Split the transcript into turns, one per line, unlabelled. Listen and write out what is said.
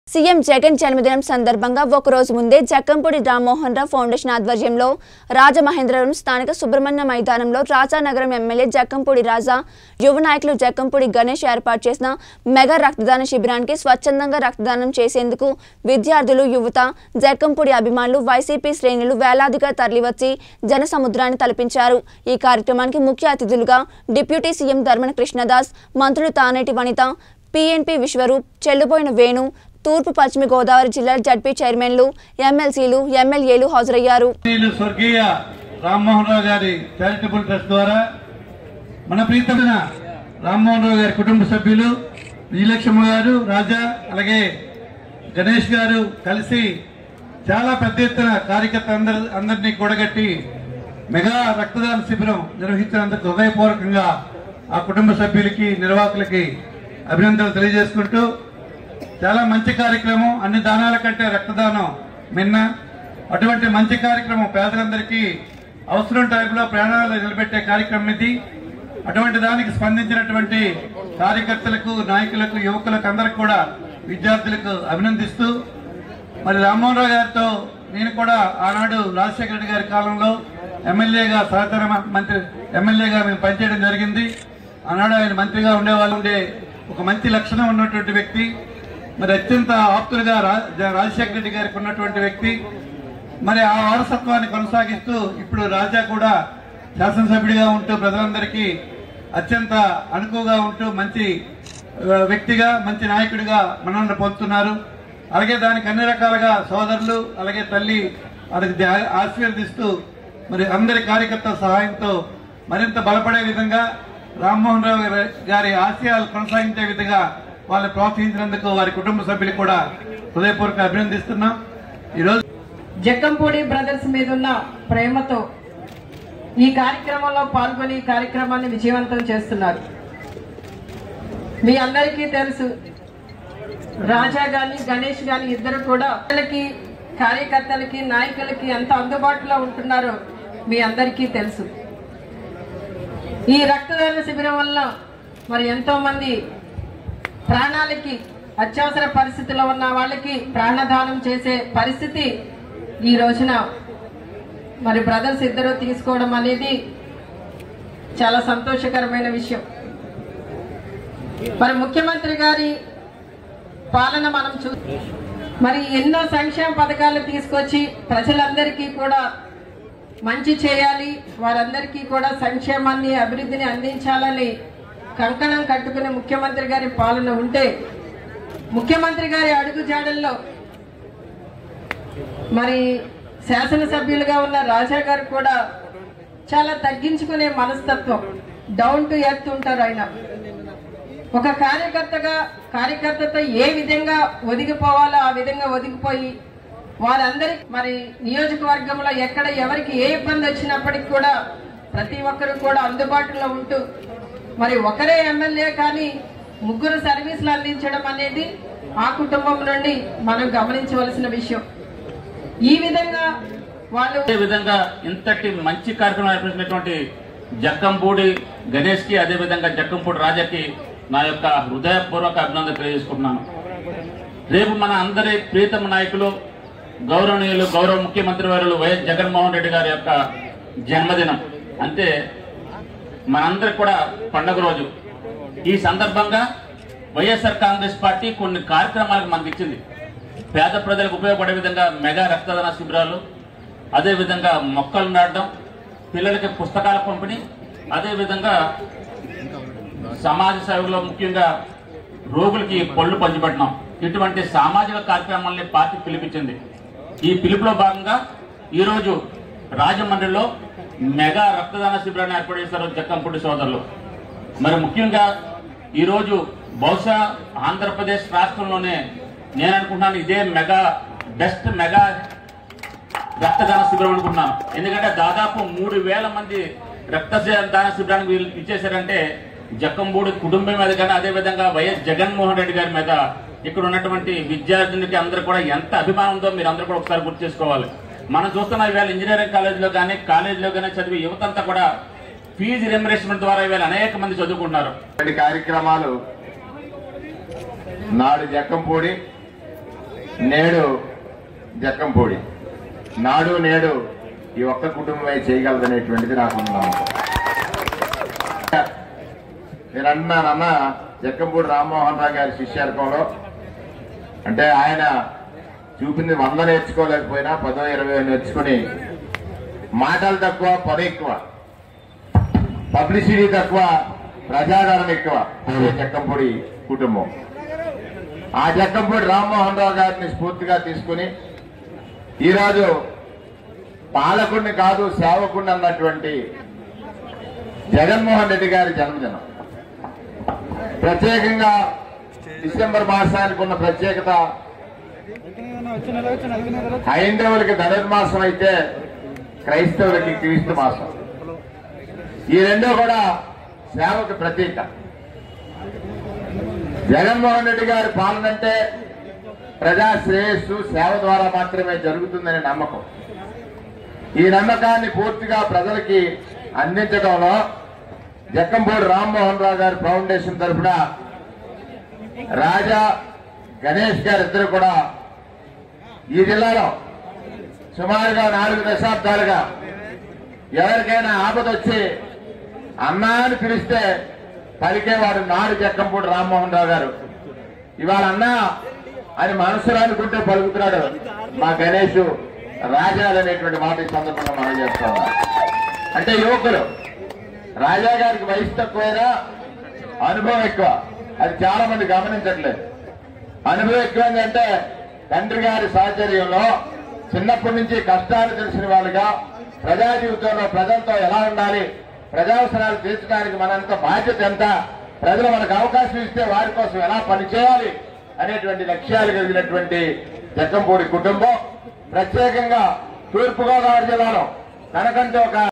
CM Jagan జన్మదినం సందర్భంగా ఒకరోజు ముందే జక్కంపూడి రామ్మోహన్ రావు ఫౌండేషన్ ఆధ్వర్యంలో రాజమహేంద్రవరం స్థానిక సుబ్రహ్మణ్య మైదానంలో రాజానగరం ఎమ్మెల్యే జక్కంపూడి రాజా యువ నాయకులు జక్కంపూడి గణేష్ ఏర్పాటు చేసిన మెగా రక్తదాన శిబిరానికి స్వచ్ఛందంగా రక్తదానం చేసేందుకు విద్యార్థులు యువత జక్కంపూడి అభిమానులు వైసీపీ శ్రేణులు వేలాదిగా తరలివచ్చి జనసముద్రాన్ని తలపించారు ఈ కార్యక్రమానికి ముఖ్య అతిథులుగా డిప్యూటీ సీఎం ధర్మన కృష్ణదాస్ మంత్రులు తానేటి వనిత పిఎన్పి విశ్వరూప్ చెల్లుబోయిన వేణు తూర్పు పశ్చిమ గోదావరి జిల్లా జడ్పీ చైర్మన్లు ఎమ్మెల్సీలు ఎమ్మెల్యేలు హాజరయ్యారు
శ్రీలు స్వర్గీయ రామ్మోహన్ రావు గారి చారిటబుల్ ట్రస్ట్ ద్వారా మన ప్రీతమైన రామ్మోహన్ రావు గారి కుటుంబ సభ్యులు విజయలక్ష్మ గారు రాజా అలాగే గణేష్ గారు కలిసి చాలా పెద్ద ఎత్తున కార్యకర్త అందరి అందరినీ కూడగట్టి మెగా రక్తదాన శిబిరం నిర్వహించినందుకు హృదయపూర్వకంగా ఆ కుటుంబ సభ్యులకి నిర్వాహకులకి అభినందనలు తెలియజేసుకుంటూ చాలా మంచి కార్యక్రమం అన్ని దానాల కంటే రక్తదానం మిన్న అటువంటి మంచి కార్యక్రమం పేదలందరికీ అవసరం టైంలో ప్రాణాలు నిలబెట్టే కార్యక్రమం ఇది అటువంటి దానికి స్పందించినటువంటి కార్యకర్తలకు నాయకులకు యువకులకు అందరికి కూడా విద్యార్థులకు అభినందిస్తూ మరి రామ్మోహన్ రావు గారితో నేను కూడా ఆనాడు రాజశేఖర రెడ్డి గారి కాలంలో ఎమ్మెల్యేగా సహకార మంత్రి ఎమ్మెల్యేగా మేము పనిచేయడం జరిగింది ఆనాడు ఆయన మంత్రిగా ఉండేవాళ్ళు ఉండే ఒక మంచి లక్షణం ఉన్నటువంటి వ్యక్తి మరి అత్యంత ఆప్తులుగా రా- జ- రాజశేఖర రెడ్డి గారికి ఉన్నటువంటి వ్యక్తి మరి ఆ వారసత్వాన్ని కొనసాగిస్తూ ఇప్పుడు రాజా కూడా శాసనసభ్యుడిగా ఉంటూ ప్రజలందరికీ అత్యంత అనుకువగా ఉంటూ మంచి ఆ, వ్యక్తిగా మంచి నాయకుడిగా మనల్ని పొందుతున్నారు అలాగే దానికి అన్ని రకాలుగా సోదరులు అలాగే తల్లి వారికి దా- ఆశీర్వదిస్తూ మరి అందరి కార్యకర్తల సహాయంతో మరింత బలపడే విధంగా రామ్మోహన్ రావు గారి- గారి ఆశయాలు కొనసాగించే విధంగా వాళ్ళని ప్రోత్సహించినందుకు వారి కుటుంబ సభ్యులు కూడా హృదయపూర్వక అభినందిస్తున్నాం ఈరోజు
జక్కంపూడి బ్రదర్స్ మీద ఉన్న ప్రేమతో ఈ కార్యక్రమంలో పాల్గొని ఈ కార్యక్రమాన్ని విజయవంతం చేస్తున్నారు మీ అందరికీ తెలుసు రాజా గాని గణేష్ గాని ఇద్దరు కూడా వాళ్ళకి కార్యకర్తలకి నాయకులకి ఎంత అందుబాటులో ఉంటున్నారో మీ అందరికీ తెలుసు ఈ రక్తదాన శిబిరం వల్ల మరి ఎంతో మంది ప్రాణాలకి అత్యవసర పరిస్థితిలో ఉన్న వాళ్ళకి ప్రాణదానం చేసే పరిస్థితి ఈ రోజున మరి బ్రదర్స్ ఇద్దరు తీసుకోవడం అనేది చాలా సంతోషకరమైన విషయం మరి ముఖ్యమంత్రి గారి పాలన మనం చూ మరి ఎన్నో సంక్షేమ పథకాలు తీసుకొచ్చి ప్రజలందరికీ కూడా మంచి చేయాలి వారందరికీ కూడా సంక్షేమాన్ని అభివృద్ధిని అందించాలని కంకణం కట్టుకునే ముఖ్యమంత్రి గారి పాలన ఉంటే ముఖ్యమంత్రి గారి అడుగు జాడల్లో మరి శాసనసభ్యులుగా ఉన్న రాజా గారు కూడా చాలా తగ్గించుకునే మనస్తత్వం డౌన్ టు ఎర్త్ ఉంటారు ఆయన ఒక కార్యకర్తగా కార్యకర్తతో ఏ విధంగా ఒదిగిపోవాలో ఆ విధంగా ఒదిగిపోయి వారందరి మరి నియోజకవర్గంలో ఎక్కడ ఎవరికి ఏ ఇబ్బంది వచ్చినప్పటికి కూడా ప్రతి ఒక్కరు కూడా అందుబాటులో ఉంటూ మరి ఒకరే ఎమ్మెల్యే కానీ ముగ్గురు సర్వీసులు అందించడం అనేది ఆ కుటుంబం నుండి మనం గమనించవలసిన విషయం ఈ విధంగా వాళ్ళు
అదే విధంగా ఇంతటి మంచి కార్యక్రమం నడిపించినటువంటి జక్కంపూడి గణేష్ కి అదే విధంగా జక్కంపూడి రాజాకి నా యొక్క హృదయపూర్వక అభినందన తెలియజేసుకుంటున్నాను రేపు మన అందరి ప్రీతమ నాయకులు గౌరవనీయులు గౌరవ ముఖ్యమంత్రి వారు వైఎస్ జగన్మోహన్ రెడ్డి గారి యొక్క జన్మదినం అంతే మనందరికి కూడా పండగ రోజు ఈ సందర్భంగా వైఎస్ఆర్ కాంగ్రెస్ పార్టీ కొన్ని కార్యక్రమాలకు మనకి ఇచ్చింది పేద ప్రజలకు ఉపయోగపడే విధంగా మెగా రక్తదాన శిబిరాలు అదే విధంగా మొక్కలు నాటడం పిల్లలకి పుస్తకాల పంపిణీ అదే విధంగా సమాజ సేవలో ముఖ్యంగా రోగులకి పళ్ళు పంచిపెట్టడం ఇటువంటి సామాజిక కార్యక్రమాల్ని పార్టీ పిలిపించింది ఈ పిలుపులో భాగంగా ఈరోజు రాజమండ్రిలో మెగా రక్తదాన శిబిరాన్ని ఏర్పాటు చేశారు జక్కంపూడి సోదరులు మరి ముఖ్యంగా ఈరోజు బహుశా ఆంధ్రప్రదేశ్ రాష్ట్రంలోనే నేను అనుకుంటున్నాను ఇదే మెగా బెస్ట్ మెగా రక్తదాన శిబిరం అనుకుంటున్నాను ఎందుకంటే దాదాపు మూడు వేల మంది రక్తదాన శిబిరానికి వీళ్ళు ఇచ్చేశారంటే జక్కంబూడి కుటుంబం మీద కానీ అదే విధంగా వైఎస్ జగన్మోహన్ రెడ్డి గారి మీద ఇక్కడ ఉన్నటువంటి విద్యార్థులకి అందరూ కూడా ఎంత అభిమానం ఉందో మీరు అందరూ కూడా ఒకసారి గుర్తు చేసుకోవాలి మనం చూస్తున్న ఇవాళ ఇంజనీరింగ్ కాలేజీలో కానీ కాలేజీలో కానీ చదివి యువతంతా కూడా ఫీజు రిమరేస్మెంట్ ద్వారా ఇవాళ అనేక మంది చదువుకుంటున్నారు
ఇలాంటి కార్యక్రమాలు నాడు జక్కంపూడి నేడు జక్కంపూడి నాడు నేడు ఈ ఒక్క కుటుంబమే చేయగలదనేటువంటిది నాకు నమ్మకం నేను అంటున్నానన్న జక్కంపూడి రామ్మోహన్ రావు గారి శిష్యార్కంలో అంటే ఆయన చూపింది వంద నేర్చుకోలేకపోయినా పదో ఇరవై నేర్చుకుని మాటలు తక్కువ పని ఎక్కువ పబ్లిసిటీ తక్కువ ప్రజాదరణ ఎక్కువ అదే జక్కంపూడి కుటుంబం ఆ జక్కంపూడి రామ్మోహన్ రావు గారిని స్ఫూర్తిగా తీసుకుని ఈరోజు పాలకుడిని కాదు సేవకుడిని అన్నటువంటి జగన్మోహన్ రెడ్డి గారి జన్మదినం ప్రత్యేకంగా డిసెంబర్ మాసానికి ఉన్న ప్రత్యేకత హైందవులకి ధనుర్మాసం అయితే క్రైస్తవులకి క్రీస్తు మాసం ఈ రెండు కూడా సేవకు ప్రతీక జగన్మోహన్ రెడ్డి గారి పాలన అంటే ప్రజా శ్రేయస్సు సేవ ద్వారా మాత్రమే జరుగుతుందనే నమ్మకం ఈ నమ్మకాన్ని పూర్తిగా ప్రజలకి అందించడంలో జక్కంపూడి రామ్మోహన్ రావు గారి ఫౌండేషన్ తరఫున రాజా గణేష్ గారు ఇద్దరు కూడా ఈ జిల్లాలో సుమారుగా నాలుగు దశాబ్దాలుగా ఎవరికైనా ఆపద వచ్చి అన్నా అని పిలిస్తే పలికేవాడు నాడు జక్కంపూడి రామ్మోహన్ రావు గారు ఇవాళ అన్నా అని మనసులో అనుకుంటే పలుకుతున్నాడు మా గణేష్ రాజాలు అనేటువంటి మాట ఈ సందర్భంగా మనం చేస్తా ఉన్నాం అంటే యువకులు రాజా గారికి వయసు తక్కువైనా అనుభవం ఎక్కువ అది చాలా మంది గమనించట్లేదు అనుభవం ఎక్కువైందంటే తండ్రి గారి సాహచర్యంలో చిన్నప్పటి నుంచి కష్టాలు తెలిసిన వాళ్ళుగా ప్రజా జీవితంలో ప్రజలతో ఎలా ఉండాలి ప్రజావసరాలు తీర్చడానికి మనంత బాధ్యత ఎంత ప్రజలు మనకు అవకాశం ఇస్తే వారి కోసం ఎలా పనిచేయాలి అనేటువంటి లక్ష్యాలు కలిగినటువంటి జక్కంపూడి కుటుంబం ప్రత్యేకంగా తూర్పుగోదావరి జిల్లాలో తనకంటే ఒక